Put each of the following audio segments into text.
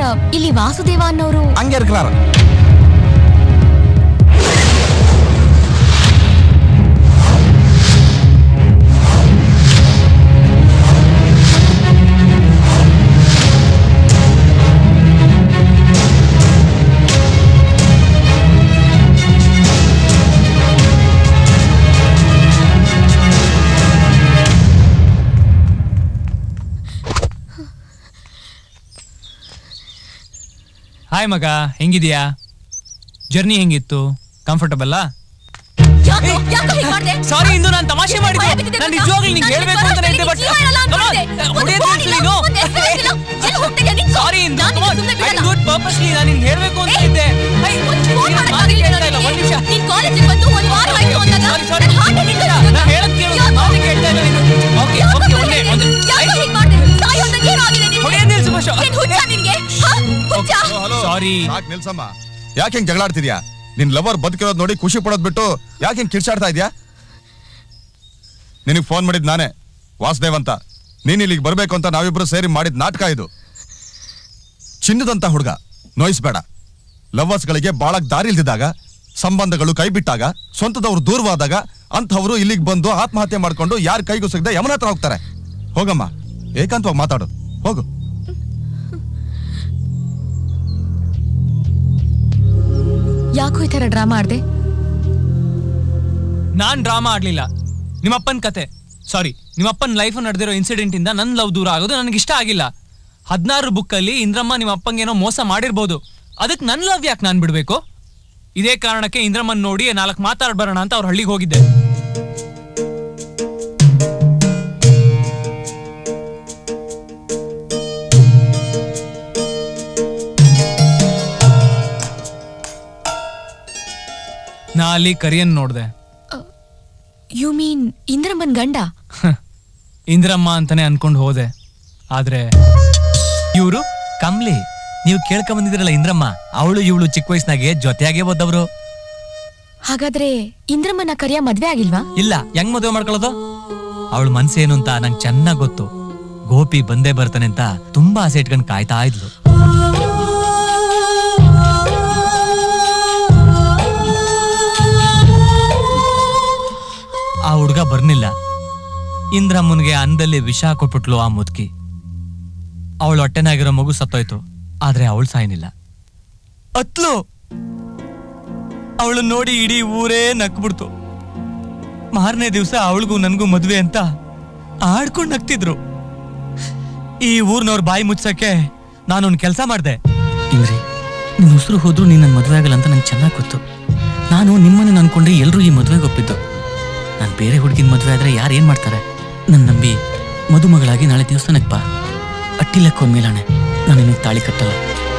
Sir ಇಲ್ಲಿ ವಾಸುದೇವ ಅನ್ನೋರು அங்கே இருக்கிறார் ಹಾಯ್ ಮಗ ಹೆಂಗಿದ್ಯಾ ಜರ್ನಿ ಹೆಂಗಿತ್ತು ಕಂಫರ್ಟಬಲ್ ಯಾಕೋ ಯಾಕೋ ಹೀಗ್ ಮಾಡ್ದೆ? ಸಾರಿ ಇಂದು ನಾನು ತಮಾಷೆ ಮಾಡಿದ್ದೆ ಭಯ ಬಿದ್ದಿದೆ ನಾನು ಗೊತ್ತಾ? ನಿಜವಾಗ್ಲೂ ನಿಂಗೆ ನಾನು ಹೇಳ್ಬೇಕು ಅಂತ ನಿನ್ ಇದ್ದೆ ಬಟ್ ಜೀವ ಇರಲ್ಲ ಅನ್ಕೊಂಡೆ. ಒಂದು phone ಇಲ್ಲ, ಒಂದು SMS ಇಲ್ಲ. ಎಲ್ಲಿ ಹೋಗ್ತಿದ್ಯಾ ನೀನು? ಸಾರಿ ಇಂದು ನಾನು ನಿನ್ನ ಸುಮ್ನೆ ಬಿಡಲ್ಲ. ಗುಡ್ ಪರ್ಪಸ್ಲಿ ನಾನು ನಿಂಗೆ ಹೇಳ್ಬೇಕು ಅಂತ ಏಯ್, ಇದ್ದೆ ಹೈ, ಒಂದ್ phone ನೀನು ಮಾಡಕ್ ಮಾತು ಆಗಿಲ್ಲ ಕೇಳ್ತಾ ಇಲ್ಲ, ನನಗೆ. ಒಂದ್ ನಿಮಿಷ ನೀನ್ ಕಾಲೇಜಿಗೆ ಬಂದು ಒಂದ್ ವಾರ ಆಯ್ತು ಅಂದಾಗ ಸಾರಿ ಸಾರಿ ನನ್ heart attack ಇಲ್ಲ, ಬಂತು ನಾನು ಗೊತ್ತಾ? ಹೇಳೋದ್ ಕೇಳು ಯಾಕೋ? ಮಾತು ಕೇಳ್ತಾ ಇಲ್ಲ ನೀನು ಓಕೆ ಯಾಕೋ ಓಕೆ ಭಯ ಒಂದೇ ಇದೆ? ಒಂದೇ ಯಾಕೋ ಹೀಗ್ ಮಾಡ್ದೆ? ಸಾಯೋ ಅಂದಾಗ ಏನೋ ಆಗಿದೆ ನಿನ್ಗೆ? ಹೊಡೆಯೋದ್ ನಿಲ್ಸು ಬಶು. ಏನ್ ಹುಚ್ಚ ನಿನ್ಗೆ? ಹಾ? ಹುಚ್ಚ? ಸಾರಿ ಯಾಕೆ ನಿಲ್ಸಮ್ಮ ಯಾಕೆ ಹಿಂಗ್ ಜಗಳಾಡ್ತಿದ್ಯಾ ನಿನ್ ಲವರ್ ಬದುಕಿರೋದ್ ನೋಡಿ ಖುಷಿ ಪಡೋದ್ ಬಿಟ್ಟು ಯಾಕೆ ಹಿಂಗ್ ಕಿರ್ಚಾಡ್ತಾ ಇದ್ಯಾ ನಿನಗ್ ಫೋನ್ ಮಾಡಿದ್ ನಾನೇ ವಾಸುದೇವ್ ಅಂತ ನೀನ್ ಇಲ್ಲಿಗೆ ಬರ್ಬೇಕು ಅಂತ ನಾವಿಬ್ರು ಸೇರಿ ಮಾಡಿದ ನಾಟಕ ಇದು ಚಿನ್ನದಂತ ಹುಡುಗ ನೋಯಿಸ್ಬೇಡ ಲವರ್ಸ್ಗಳಿಗೆ ಬಾಳಕ್ ದಾರಿ ಇಲ್ದಿದ್ದಾಗ ಸಂಬಂಧಗಳು ಕೈ ಬಿಟ್ಟಾಗ ಸ್ವಂತದವ್ರು ದೂರವಾದಾಗ ಅಂಥವ್ರು ಇಲ್ಲಿಗೆ ಬಂದು ಆತ್ಮಹತ್ಯೆ ಮಾಡ್ಕೊಂಡು ಯಾರ ಕೈಗೂ ಸಿಗದೆ ಯಮನ ಹತ್ರ ಹೋಗ್ತಾರೆ ಹೋಗಮ್ಮ ಏಕಾಂತವಾಗಿ ಮಾತಾಡು ಹೋಗು ಯಾಕೋ ಈ ತರ ಡ್ರಾಮಾ ಆಡ್ದೆ ನಾನ್ ಡ್ರಾಮಾ ಆಡ್ಲಿಲ್ಲ ನಿಮ್ಮಪ್ಪನ್ ಕತೆ ಸಾರಿ ನಿಮ್ಮಪ್ಪನ್ ಲೈಫ್ ನಡೆದಿರೋ ಇನ್ಸಿಡೆಂಟ್ ಇಂದ ನನ್ ಲವ್ ದೂರ ಆಗೋದು ನನಗೆ ಇಷ್ಟ ಆಗಿಲ್ಲ ಹದಿನಾರು ಬುಕ್ ಅಲ್ಲಿ ಇಂದ್ರಮ್ಮ ನಿಮ್ಮ ಅಪ್ಪಂಗೇನೋ ಮೋಸ ಮಾಡಿರ್ಬೋದು ಅದಕ್ಕೆ ನನ್ ಲವ್ ಯಾಕೆ ನಾನ್ ಬಿಡ್ಬೇಕು ಇದೇ ಕಾರಣಕ್ಕೆ ಇಂದ್ರಮ್ಮನ್ ನೋಡಿ ನಾಲ್ಕು ಮಾತಾಡ್ ಬರೋಣ ಅಂತ ಅವ್ರ ಹಳ್ಳಿಗೆ ಹೋಗಿದ್ದೆ ನಾ ಅಲ್ಲಿ ಕರಿಯನ್ ನೋಡ್ದೆ ಯು ಮೀನ್ ಇಂದ್ರಮ್ಮನ್ ಗಂಡ ಇಂದ್ರಮ್ಮ ಅಂತಾನೆ ಅನ್ಕೊಂಡು ಹೋದೆ ಆದ್ರೆ ಇವರು ಕಮ್ಲಿ ನೀವು ಕೇಳ್ಕೊಂಡ್ ಬಂದಿದ್ರಲ್ಲ ಇಂದ್ರಮ್ಮ ಅವಳು ಇವಳು ಚಿಕ್ಕ ವಯಸ್ಸಿನಾಗೆ ಜೊತೆಯಾಗೆ ಓದವ್ರು ಹಾಗಾದ್ರೆ ಇಂದ್ರಮ್ಮನ ಕರಿಯ ಮದ್ವೆ ಆಗಿಲ್ವಾ ಇಲ್ಲ ಹೆಂಗ್ ಮದುವೆ ಮಾಡ್ಕೊಳ್ಳೋದು ಅವಳ ಮನ್ಸೇನು ಅಂತ ನಂಗೆ ಚೆನ್ನಾಗ್ ಗೊತ್ತು ಗೋಪಿ ಬಂದೇ ಬರ್ತಾನೆ ಅಂತ ತುಂಬಾ ಆಸೆ ಇಟ್ಕೊಂಡು ಕಾಯ್ತಾ ಇದ್ಲು ಆ ಹುಡ್ಗ ಬರ್ನಿಲ್ಲ ಇಂದ್ರಮ್ಮನ್ಗೆ ಅನ್ನದಲ್ಲಿ ವಿಷ ಕೊಟ್ಬಿಟ್ಲು ಆ ಮುದ್ಕಿ ಅವಳ ಹೊಟ್ಟೆನಾಗಿರೋ ಮಗು ಸತ್ತೋಯ್ತು ಆದ್ರೆ ಅವಳು ಸಾಯ್ನಿಲ್ಲ ಅತ್ಲು ಅವಳು ನೋಡಿ ಇಡೀ ಊರೇ ನಕ್ಬಿಡ್ತು ಮಾರನೇ ದಿವಸ ಅವಳಿಗೂ ನನ್ಗೂ ಮದ್ವೆ ಅಂತ ಆಡ್ಕೊಂಡು ನಗ್ತಿದ್ರು ಈ ಊರ್ನವ್ರ ಬಾಯಿ ಮುಚ್ಚಕ್ಕೆ ನಾನೊಂದು ಕೆಲಸ ಮಾಡ್ದೆ ಇಂದ್ರಿ ನಿನ್ನ ಉಸಿರು ಹೋದ್ರೂ ನೀನು ನನ್ನ ಮದುವೆ ಆಗಲ್ಲ ಅಂತ ನಂಗೆ ಚೆನ್ನಾಗಿ ಗೊತ್ತು ನಾನು ನಿಮ್ಮನ್ನು ಅನ್ಕೊಂಡ್ರೆ ಎಲ್ಲರೂ ಈ ಮದುವೆಗೆ ಒಪ್ಪಿದ್ದು ನಾನು ಬೇರೆ ಹುಡುಗಿನ ಮದುವೆ ಆದ್ರೆ ಯಾರು ಏನು ಮಾಡ್ತಾರೆ ನನ್ನ ನಂಬಿ ಮದುಮಗಳಾಗಿ ನಾಳೆ ದೇವಸ್ಥಾನಕ್ಕೆ ಬಾ ಅಟ್ಟಿಲಕ್ಕೆ ಮೇಲಾಣೆ ನಾನು ನಿನಗೆ ತಾಳಿ ಕಟ್ಟಲ್ಲ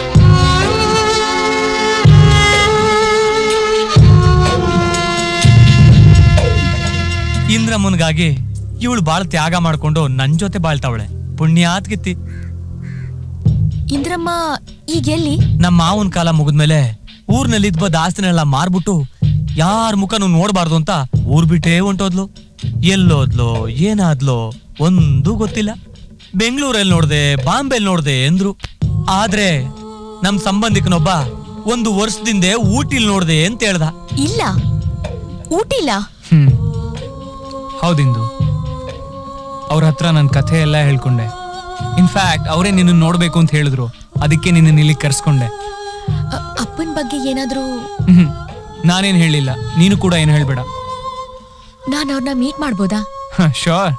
ಇಂದ್ರಮ್ಮನ್ಗಾಗಿ ಇವಳು ಬಾಳ್ ತ್ಯಾಗ ಮಾಡ್ಕೊಂಡು ನನ್ ಜೊತೆ ಬಾಳ್ತಾವಳೆ ಪುಣ್ಯಾತ್ಗಿತ್ತಿ ಇಂದ್ರಮ್ಮ ಈಗ ಎಲ್ಲಿ ನಮ್ಮ ಮಾವನ್ ಕಾಲ ಮುಗಿದ್ಮೇಲೆ ಊರ್ನಲ್ಲಿ ಇದ್ಬ ಆಸ್ತಿನೆಲ್ಲ ಮಾರ್ಬಿಟ್ಟು ಯಾರ ಮುಖನೂ ನೋಡ್ಬಾರ್ದು ಅಂತ ಊರ್ ಬಿಟ್ಟೇ ಹೊಂಟೋದ್ಲು ಎಲ್ಲೋದ್ಲೋ ಏನಾದ್ಲೋ ಒಂದೂ ಗೊತ್ತಿಲ್ಲ ಬೆಂಗಳೂರಲ್ಲಿ ನೋಡ್ದೆ ಬಾಂಬೆಲ್ ನೋಡ್ದೆ ಎಂದ್ರು ಆದ್ರೆ ನಮ್ ಸಂಬಂಧಿಕನೊಬ್ಬ ಒಂದು ವರ್ಷದಿಂದೆ ಊಟಿಲ್ ನೋಡ್ದೆ ಅಂತ ಹೇಳ್ದ ಇಲ್ಲ ಊಟಿಲ್ಲ ಹ್ಮ್ ಹೌದಿಂದು ಅವ್ರ ಹತ್ರ ನನ್ನ ಕಥೆ ಎಲ್ಲ ಹೇಳ್ಕೊಂಡೆ ಇನ್ಫ್ಯಾಕ್ಟ್ ಅವರೇ ನಿನ್ನ ನೋಡ್ಬೇಕು ಅಂತ ಹೇಳಿದ್ರು ಅದಕ್ಕೆ ನಿನ್ನ ಇಲ್ಲಿ ಕರ್ಸ್ಕೊಂಡೆ ಅ- ಅಪ್ಪನ್ ಬಗ್ಗೆ ಏನಾದ್ರೂ ಹ್ಮ್ ನಾನೇನ್ ಹೇಳಿಲ್ಲ ನೀನು ಕೂಡ ಏನು ಹೇಳ್ಬೇಡ ನಾನು ಅವ್ರನ್ನ ಮೀಟ್ ಮಾಡ್ಬೋದಾ ಶೋರ್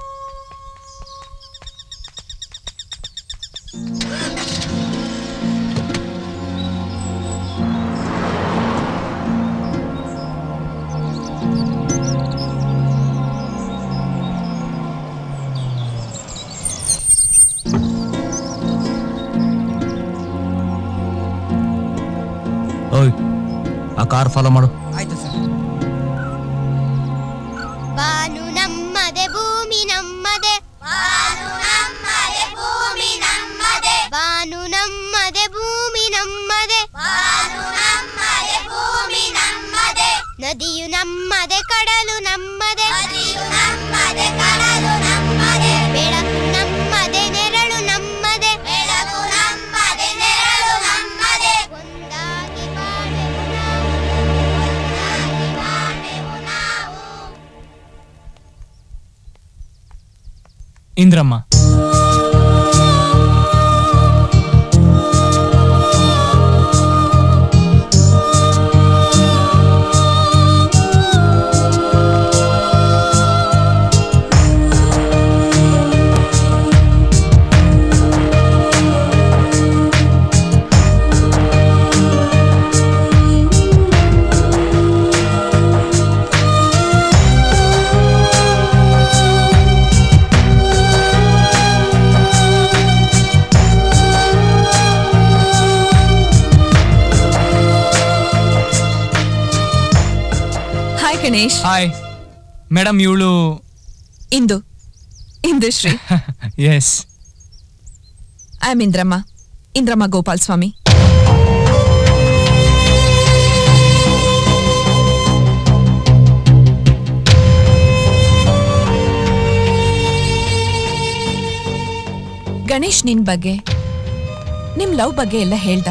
ಓಯ್ ಆ ಕಾರ್ ಫಾಲೋ ಮಾಡು ಬಾನು ನಮ್ಮದೆ ಭೂಮಿ ನಮ್ಮದೆ ಬಾನು ನಮ್ಮದೆ ಭೂಮಿ ನಮ್ಮದೆ ಬಾನು ನಮ್ಮದೆ ಭೂಮಿ ನಮ್ಮದೆ ಬಾನು ನಮ್ಮದೆ ಭೂಮಿ ನಮ್ಮದೆ ನದಿಯು ನಮ್ಮದೆ ಕಡಲು ನಮ್ಮದೆ ನದಿಯು ನಮ್ಮದೆ ಕಡಲು ನಮ್ಮದೆ ಬೆಳಕು ನಮ್ಮದೆ ನೆರಳು ನಮ್ಮದೆ ಬೆಳಕು ನಮ್ಮದೆ ನೆರಳು Indramma hi Ganesh hi madam ಇವಳು Indu Indushree yes I am Indramma Indramma Gopal Swami Ganesh ನಿನ್ ಬಗ್ಗೆ ನಿಮ್ ಲವ್ ಬಗ್ಗೆ ಎಲ್ಲ ಹೇಳ್ದ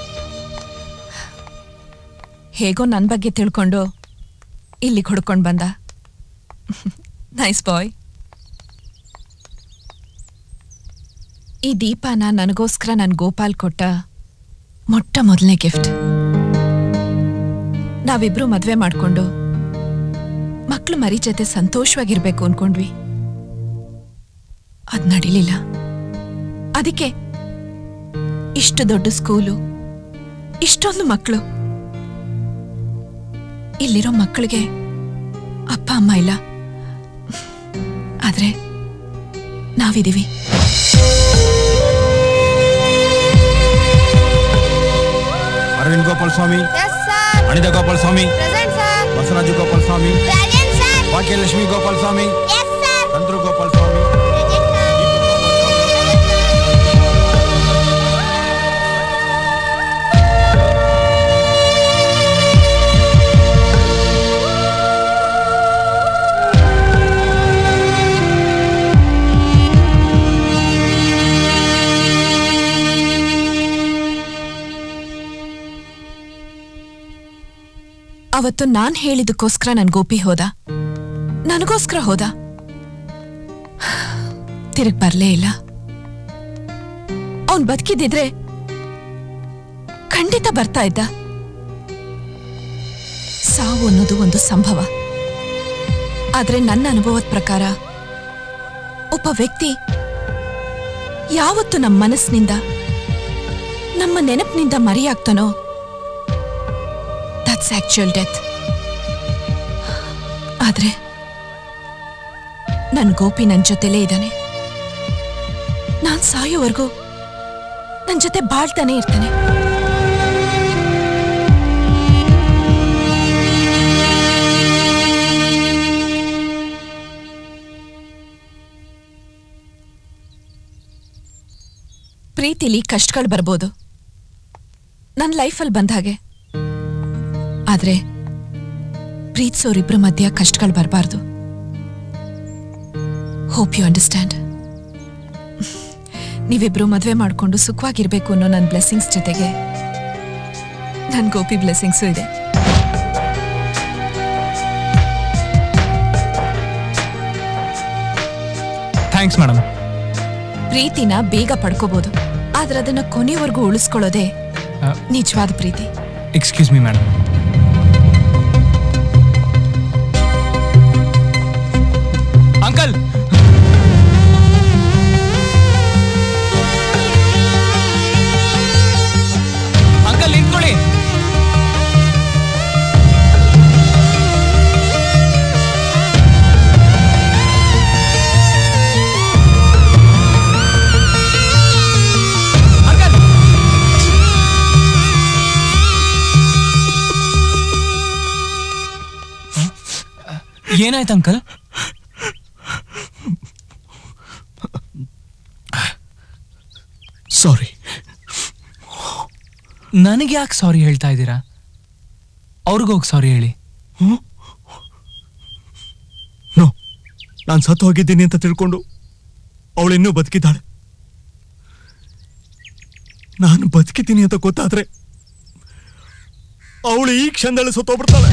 ಹೇಗೋ ನನ್ ಬಗ್ಗೆ ತಿಳ್ಕೊಂಡು ಇಲ್ಲಿಗೆ ಹುಡ್ಕೊಂಡ್ ಬಂದ ನೈಸ್ ಬಾಯ್ ಈ ದೀಪನ ನನಗೋಸ್ಕರ ನನ್ ಗೋಪಾಲ್ ಕೊಟ್ಟ ಮೊಟ್ಟ ಮೊದಲನೇ ಗಿಫ್ಟ್ ನಾವಿಬ್ರು ಮದ್ವೆ ಮಾಡ್ಕೊಂಡು ಮಕ್ಳು ಮರಿ ಜೊತೆ ಸಂತೋಷವಾಗಿರ್ಬೇಕು ಅನ್ಕೊಂಡ್ವಿ ಅದ್ ನಡಿಲಿಲ್ಲ ಅದಕ್ಕೆ ಇಷ್ಟು ದೊಡ್ಡ ಸ್ಕೂಲು ಇಷ್ಟೊಂದು ಮಕ್ಕಳು ಇಲ್ಲಿರೋ ಮಕ್ಕಳಿಗೆ ಅಪ್ಪ ಅಮ್ಮ ಇಲ್ಲ ಆದ್ರೆ ನಾವಿದೀವಿ Arvind Gopal Swami yes sir Anita Gopal Swami present sir Basavaraju Gopal Swami present sir Bhagyalakshmi Gopal Swami yes sir Chandru Gopal Swami present sir ಅವತ್ತು ನಾನ್ ಹೇಳಿದಕ್ಕೋಸ್ಕರ ನನ್ ಗೋಪಿ ಹೋದ ನನಗೋಸ್ಕರ ಹೋದ ತಿರುಗ್ ಬರ್ಲೇ ಇಲ್ಲ ಅವನ್ ಬದುಕಿದ್ದಿದ್ರೆ ಖಂಡಿತ ಬರ್ತಾ ಇದ್ದ ಸಾವು ಅನ್ನೋದು ಒಂದು ಸಂಭವ ಆದ್ರೆ ನನ್ನ ಅನುಭವದ ಪ್ರಕಾರ ಒಬ್ಬ ವ್ಯಕ್ತಿ ಯಾವತ್ತು ನಮ್ಮ ಮನಸ್ಸಿನಿಂದ ನಮ್ಮ ನೆನಪಿನಿಂದ ಮರೆಯಾಗ್ತಾನೋ ದಟ್ಸ್ ಆಕ್ಚುಯಲ್ ಡೆತ್ ಆದ್ರೆ ನನ್ ಗೋಪಿ ನನ್ ಜೊತೆಲೇ ಇದ್ದಾನೆ ನಾನ್ ಸಾಯೋವರೆಗೂ ನನ್ ಜೊತೆ ಬಾಳ್ತಾನೆ ಇರ್ತಾನೆ ಪ್ರೀತಿಲಿ ಕಷ್ಟಗಳು ಬರ್ಬೋದು ನನ್ನ ಲೈಫಲ್ಲಿ ಬಂದ ಹಾಗೆ ಆದ್ರೆ ಪ್ರೀತಿಸೋರಿಬ್ರ ಮಧ್ಯ ಕಷ್ಟಗಳು ಬರಬಾರ್ದು ಹೋಪ್ ಯು ಅಂಡರ್ಸ್ಟ್ಯಾಂಡ್ ನೀವಿಬ್ರು ಮದುವೆ ಮಾಡ್ಕೊಂಡು ಸುಖವಾಗಿರ್ಬೇಕು ಅನ್ನೋ ನನ್ನ ಬ್ಲೆಸ್ಸಿಂಗ್ಸ್ ಜೊತೆಗೆ ನನ್ನ ಗೋಪಿ ಬ್ಲೆಸ್ಸಿಂಗ್ಸು ಇದೆ ಥ್ಯಾಂಕ್ಸ್ ಮೇಡಮ್ ಪ್ರೀತಿನ ಬೇಗ ಪಡ್ಕೋಬಹುದು ಆದ್ರೆ ಅದನ್ನ ಕೊನೆವರೆಗೂ ಉಳಿಸ್ಕೊಳ್ಳೋದೇ ನಿಜವಾದ ಪ್ರೀತಿ excuse me madam uncle uncle ನಿಂತ್ಕೊಳ್ಳಿ ಅಂಕಲ್ ಏನಾಯ್ತು ಅಂಕಲ್ ಸಾರಿ ನನಗೆ ಯಾಕೆ ಸಾರಿ ಹೇಳ್ತಾ ಇದ್ದೀರಾ ಅವ್ರಿಗೋಗಿ ಸಾರಿ ಹೇಳಿ ನೋ ನಾನು ಸತ್ತು ಹೋಗಿದ್ದೀನಿ ಅಂತ ತಿಳ್ಕೊಂಡು ಅವಳು ಇನ್ನೂ ಬದುಕಿದ್ದಾಳೆ ನಾನು ಬದುಕಿದ್ದೀನಿ ಅಂತ ಗೊತ್ತಾದ್ರೆ ಅವಳು ಈ ಕ್ಷಣದಲ್ಲಿ ಸತ್ತೋಗ್ಬಿಡ್ತಾಳೆ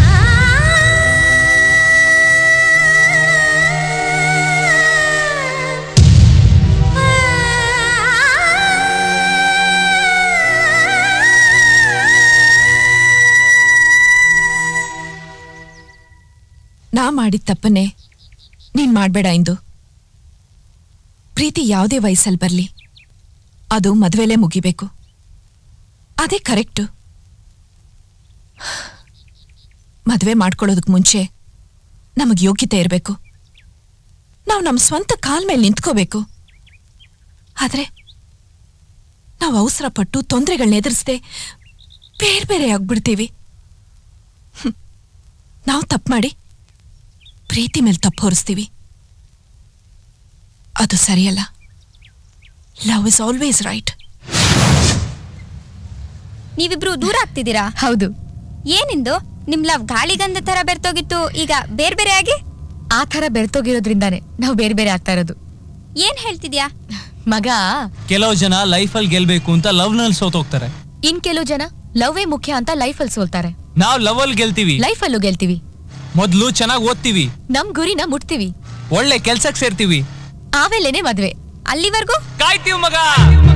ನಾ ಮಾಡಿದ ತಪ್ಪನ್ನೇ ನೀನ್ ಮಾಡ್ಬೇಡ ಇಂದು ಪ್ರೀತಿ ಯಾವುದೇ ವಯಸ್ಸಲ್ಲಿ ಬರಲಿ ಅದು ಮದುವೆಲೇ ಮುಗಿಬೇಕು ಅದೇ ಕರೆಕ್ಟು ಮದುವೆ ಮಾಡ್ಕೊಳ್ಳೋದಕ್ಕೆ ಮುಂಚೆ ನಮಗೆ ಯೋಗ್ಯತೆ ಇರಬೇಕು ನಾವು ನಮ್ಮ ಸ್ವಂತ ಕಾಲ್ ಮೇಲೆ ನಿಂತ್ಕೋಬೇಕು ಆದ್ರೆ ನಾವು ಅವಸರ ಪಟ್ಟು ತೊಂದರೆಗಳನ್ನ ಎದುರಿಸದೆ ಬೇರೆ ಬೇರೆ ಆಗ್ಬಿಡ್ತೀವಿ ಹ್ಮ್. ನಾವು ತಪ್ಪು ಮಾಡಿ ಪ್ರೀತಿ ಮೇಲೆ ತಪ್ಪು ಹೊರಿಸ್ತೀವಿ ಅದು ಸರಿಯಲ್ಲ ಲವ್ ಇಸ್ ಆಲ್ವೇಸ್ ರೈಟ್ ನೀವಿಬ್ರು ದೂರ ಆಗ್ತಿದ್ದೀರಾ ಹೌದು ಏನಿಂದು ನಿಮ್ ಲವ್ ಗಾಳಿಗಂಧ ತರ ಬೆರ್ತೋಗಿತ್ತು ಈಗ ಬೇರೆ ಬೇರೆ ಆಗಿ ಆ ಥರ ಬೆರ್ತೋಗಿರೋದ್ರಿಂದಾನೆ ನಾವು ಬೇರೆ ಬೇರೆ ಆಗ್ತಾ ಇರೋದು ಏನ್ ಹೇಳ್ತಿದ್ಯಾ ಮಗ ಕೆಲವು ಜನ ಲೈಫಲ್ಲಿ ಗೆಲ್ಬೇಕು ಅಂತ ಲವ್ ನಲ್ಲಿ ಸೋತೋಗ್ತಾರೆ ಇನ್ ಕೆಲವು ಜನ ಲವ್ವೇ ಮುಖ್ಯ ಅಂತ ಲೈಫಲ್ಲಿ ಸೋಲ್ತಾರೆ ನಾವ್ ಲವ್ ಅಲ್ಲಿ ಗೆಲ್ತೀವಿ ಲೈಫಲ್ಲೂ ಗೆಲ್ತೀವಿ ಮೊದ್ಲು ಚೆನ್ನಾಗಿ ಓದ್ತೀವಿ ನಮ್ ಗುರಿನ ಮುಟ್ತೀವಿ ಒಳ್ಳೆ ಕೆಲ್ಸಕ್ ಸೇರ್ತೀವಿ ಆಮೇಲೇನೆ ಮದ್ವೆ ಅಲ್ಲಿವರೆಗೂ ಕಾಯ್ತೀವಿ ಮಗ